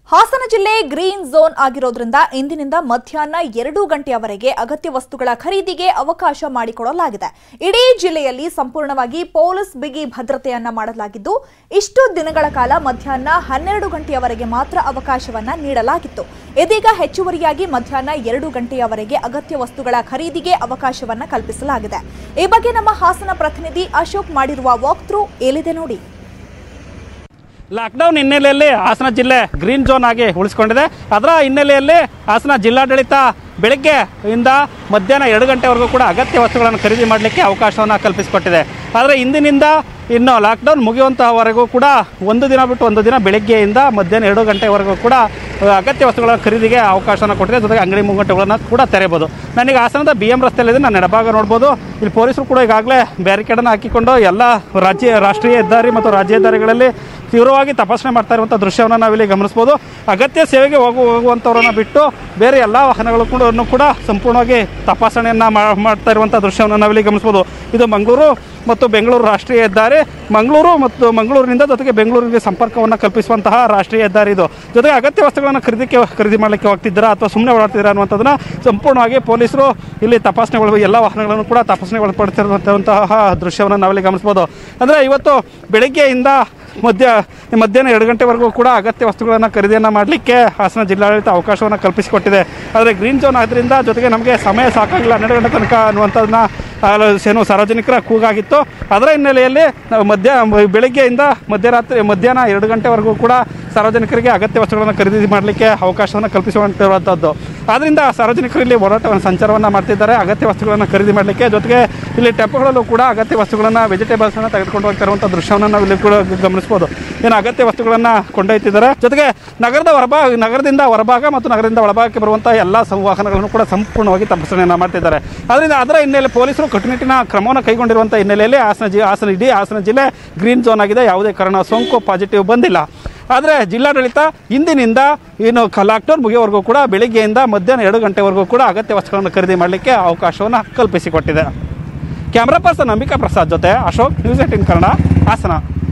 ಹಾಸನ ಜಿಲ್ಲೆ green zone ಆಗಿರೋದ್ರಿಂದ ಇಂದಿನಿಂದ ಮಧ್ಯಾಹ್ನ ಎರಡು ಗಂಟೆಯವರೆಗೆ ಅಗತ್ಯ ವಸ್ತುಗಳ ಖರೀದಿಗೆ ಅವಕಾಶ ಮಾಡಿಕೊಡಲಾಗಿದೆ ಇಡೀ ಜಿಲ್ಲೆಯಲ್ಲಿ ಸಂಪೂರ್ಣವಾಗಿ ಪೊಲೀಸ್ ಬಿಗಿ ಭದ್ರತೆಯನ್ನ ಮಾಡಲಾಗಿದ್ದು ಇಷ್ಟು ದಿನಗಳ ಕಾಲ ಮಧ್ಯಾಹ್ನ ಹನ್ನೆರಡು ಗಂಟೆಯವರೆಗೆ ಮಾತ್ರ ಅವಕಾಶವನ್ನ ನೀಡಲಾಗಿತ್ತು ಇದೀಗ ಹೆಚ್ಚುವರಿಯಾಗಿ ಮಧ್ಯಾಹ್ನ ಎರಡು ಗಂಟೆಯವರೆಗೆ ಅಗತ್ಯ ವಸ್ತುಗಳ ಖರೀದಿಗೆ ಅವಕಾಶವನ್ನ ಕಲ್ಪಿಸಲಾಗಿದೆ ಈ ಬಗ್ಗೆ ನಮ್ಮ ಹಾಸನ ಪ್ರತಿನಿಧಿ ಅಶೋಕ್ ಮಾಡಿರುವ ವಾಕ್ ಥ್ರೂ ಏಲಿದೆ ನೋಡಿ ಲಾಕ್ಡೌನ್ ಹಿನ್ನೆಲೆಯಲ್ಲಿ ಹಾಸನ ಜಿಲ್ಲೆ ಗ್ರೀನ್ ಝೋನ್ ಆಗಿ ಉಳಿಸ್ಕೊಂಡಿದೆ ಅದರ ಹಿನ್ನೆಲೆಯಲ್ಲಿ ಹಾಸನ ಜಿಲ್ಲಾಡಳಿತ ಬೆಳಗ್ಗೆ ಇಂದ ಮಧ್ಯಾಹ್ನ ಎರಡು ಗಂಟೆವರೆಗೂ ಕೂಡ ಅಗತ್ಯ ವಸ್ತುಗಳನ್ನು ಖರೀದಿ ಮಾಡಲಿಕ್ಕೆ ಅವಕಾಶವನ್ನು ಕಲ್ಪಿಸಿಕೊಟ್ಟಿದೆ ಆದರೆ ಇಂದಿನಿಂದ ಇನ್ನು ಲಾಕ್ಡೌನ್ ಮುಗಿಯುವಂತಹವರೆಗೂ ಕೂಡ ಒಂದು ದಿನ ಬಿಟ್ಟು ಒಂದು ದಿನ ಬೆಳಗ್ಗೆಯಿಂದ ಮಧ್ಯಾಹ್ನ ಎರಡು ಗಂಟೆವರೆಗೂ ಕೂಡ ಅ, ಅಗತ್ಯ ವಸ್ತುಗಳ ಖರೀದಿಗೆ ಅವಕಾಶವನ್ನು ಕೊಟ್ಟಿದೆ ಜೊತೆಗೆ ಅಂಗಡಿ ಮುಂಗಟ್ಟುಗಳನ್ನು ಕೂಡ ತೆರೆಯಬಹುದು ನನಗೆ ಹಾಸನದ ಬಿ ಎಂ ರಸ್ತೆಯಲ್ಲಿದೆ ನಾನು ಎಡಭಾಗ ನೋಡ್ಬೋದು ಇಲ್ಲಿ ಪೊಲೀಸರು ಕೂಡ ಈಗಾಗಲೇ ಬ್ಯಾರಿಕೇಡನ್ನು ಹಾಕಿಕೊಂಡು ಎಲ್ಲ ರಾಜ್ಯ ರಾಷ್ಟ್ರೀಯ ಹೆದ್ದಾರಿ ಮತ್ತು ರಾಜ್ಯ ಹೆದ್ದಾರಿಗಳಲ್ಲಿ ತೀವ್ರವಾಗಿ ತಪಾಸಣೆ ಮಾಡ್ತಾ ಇರುವಂಥ ದೃಶ್ಯವನ್ನು ನಾವಿಲ್ಲಿ ಗಮನಿಸ್ಬೋದು ಅಗತ್ಯ ಸೇವೆಗೆ ಹೋಗು ಹೋಗುವಂಥವ್ರನ್ನ ಬಿಟ್ಟು ಬೇರೆ ಎಲ್ಲ ವಾಹನಗಳು ಕೂಡ ಅನ್ನು ಕೂಡ ಸಂಪೂರ್ಣವಾಗಿ ತಪಾಸಣೆಯನ್ನು ಮಾ- ಮಾಡ್ತಾ ಇರುವಂಥ ದೃಶ್ಯವನ್ನು ನಾವಿಲ್ಲಿ ಗಮನಿಸ್ಬೋದು ಇದು ಮಂಗಳೂರು ಮತ್ತು ಬೆಂಗಳೂರು ರಾಷ್ಟ್ರೀಯ ಹೆದ್ದಾರಿ ಮಂಗಳೂರು ಮತ್ತು ಮಂಗಳೂರಿನಿಂದ ಜೊತೆಗೆ ಬೆಂಗಳೂರಿಗೆ ಸಂಪರ್ಕವನ್ನು ಕಲ್ಪಿಸುವಂತಹ ರಾಷ್ಟ್ರೀಯ ಹೆದ್ದಾರಿ ಇದು ಜೊತೆಗೆ ಅಗತ್ಯ ವಸ್ತುಗಳನ್ನು ಖರೀದಿಗೆ ಖರೀದಿ ಮಾಡಲಿಕ್ಕೆ ಹೋಗ್ತಿದ್ದೀರಾ ಅಥವಾ ಸುಮ್ಮನೆ ಓಡಾಡ್ತಿದ್ದೀರಾ ಅನ್ನುವಂಥದ್ದನ್ನ ಸಂಪೂರ್ಣವಾಗಿ ಪೊಲೀಸರು ಇಲ್ಲಿ ತಪಾಸಣೆಗಳು ಎಲ್ಲ ವಾಹನಗಳನ್ನು ಕೂಡ ತಪಾಸಣೆ ಒಳಪಡ್ತಿರುವಂತಹ ದೃಶ್ಯವನ್ನು ನಾವಿಲ್ಲಿ ಗಮನಿಸ್ಬೋದು ಅಂದರೆ ಇವತ್ತು ಬೆಳಗ್ಗೆಯಿಂದ ಮಧ್ಯ ಮಧ್ಯಾಹ್ನ ಎರಡು ಗಂಟೆವರೆಗೂ ಕೂಡ ಅಗತ್ಯ ವಸ್ತುಗಳನ್ನು ಖರೀದಿಯನ್ನು ಮಾಡಲಿಕ್ಕೆ ಹಾಸನ ಜಿಲ್ಲಾಡಳಿತ ಅವಕಾಶವನ್ನು ಕಲ್ಪಿಸಿಕೊಟ್ಟಿದೆ ಆದರೆ ಗ್ರೀನ್ ಝೋನ್ ಆದ್ದರಿಂದ ಜೊತೆಗೆ ನಮಗೆ ಸಮಯ ಸಾಕಾಗಿಲ್ಲ ಹನ್ನೆರಡು ಗಂಟೆ ತನಕ ಅನ್ನುವಂಥದ್ದನ್ನ ಏನು ಸಾರ್ವಜನಿಕರ ಕೂಗಾಗಿತ್ತು ಅದರ ಹಿನ್ನೆಲೆಯಲ್ಲಿ ನಾವು ಮಧ್ಯ ಬೆಳಗ್ಗೆಯಿಂದ ಮಧ್ಯರಾತ್ರಿ ಮಧ್ಯಾಹ್ನ ಎರಡು ಗಂಟೆವರೆಗೂ ಕೂಡ ಸಾರ್ವಜನಿಕರಿಗೆ ಅಗತ್ಯ ವಸ್ತುಗಳನ್ನು ಖರೀದಿ ಮಾಡಲಿಕ್ಕೆ ಅವಕಾಶವನ್ನು ಕಲ್ಪಿಸುವಂತಿರುವಂಥದ್ದು ಆದ್ದರಿಂದ ಸಾರ್ವಜನಿಕರು ಇಲ್ಲಿ ಓಡಾಟವನ್ನು ಸಂಚಾರವನ್ನು ಮಾಡ್ತಿದ್ದಾರೆ ಅಗತ್ಯ ವಸ್ತುಗಳನ್ನು ಖರೀದಿ ಮಾಡಲಿಕ್ಕೆ ಜೊತೆಗೆ ಇಲ್ಲಿ ಟೆಂಪೋಗಳಲ್ಲೂ ಕೂಡ ಅಗತ್ಯ ವಸ್ತುಗಳನ್ನು ವೆಜಿಟೇಬಲ್ಸನ್ನು ತೆಗೆದುಕೊಂಡು ಹೋಗ್ತಿರುವಂಥ ದೃಶ್ಯವನ್ನು ನಾವು ಇಲ್ಲಿ ಕೂಡ ಗಮನಿಸ್ಬೋದು ಏನು ಅಗತ್ಯ ವಸ್ತುಗಳನ್ನು ಕೊಂಡೊಯ್ತಿದ್ದಾರೆ ಜೊತೆಗೆ ನಗರದ ಹೊರಭಾಗ ನಗರದಿಂದ ಹೊರಭಾಗ ಮತ್ತು ನಗರದಿಂದ ಒಳಭಾಗಕ್ಕೆ ಬರುವಂಥ ಎಲ್ಲ ಸಂವಾಹನಗಳನ್ನು ಕೂಡ ಸಂಪೂರ್ಣವಾಗಿ ತಪಾಸಣೆಯನ್ನು ಮಾಡ್ತಿದ್ದಾರೆ ಅದರಿಂದ ಅದರ ಹಿನ್ನೆಲೆ ಪೊಲೀಸರು ಕಟ್ಟುನಿಟ್ಟಿನ ಕ್ರಮವನ್ನು ಕೈಗೊಂಡಿರುವಂಥ ಹಿನ್ನೆಲೆಯಲ್ಲಿ ಹಾಸನ ಜಿ ಹಾಸನ ಇಡೀ ಹಾಸನ ಜಿಲ್ಲೆ ಗ್ರೀನ್ ಝೋನ್ ಆಗಿದೆ ಯಾವುದೇ ಕಾರಣ ಸೋಂಕು ಪಾಸಿಟಿವ್ ಬಂದಿಲ್ಲ ಆದರೆ ಜಿಲ್ಲಾಡಳಿತ ಇಂದಿನಿಂದ ಏನು ಕ ಲಾಕ್ಡೌನ್ ಮುಗಿಯೋವರೆಗೂ ಕೂಡ ಬೆಳಿಗ್ಗೆಯಿಂದ ಮಧ್ಯಾಹ್ನ ಎರಡು ಗಂಟೆವರೆಗೂ ಕೂಡ ಅಗತ್ಯ ವಸ್ತುಗಳನ್ನು ಖರೀದಿ ಮಾಡಲಿಕ್ಕೆ ಅವಕಾಶವನ್ನು ಕಲ್ಪಿಸಿಕೊಟ್ಟಿದೆ ಕ್ಯಾಮ್ರಾ ಪರ್ಸನ್ ಅಂಬಿಕಾ ಪ್ರಸಾದ್ ಜೊತೆ ಅಶೋಕ್ ನ್ಯೂಸ್ ಏಟಿನ್ ಕನ್ನಡ ಹಾಸನ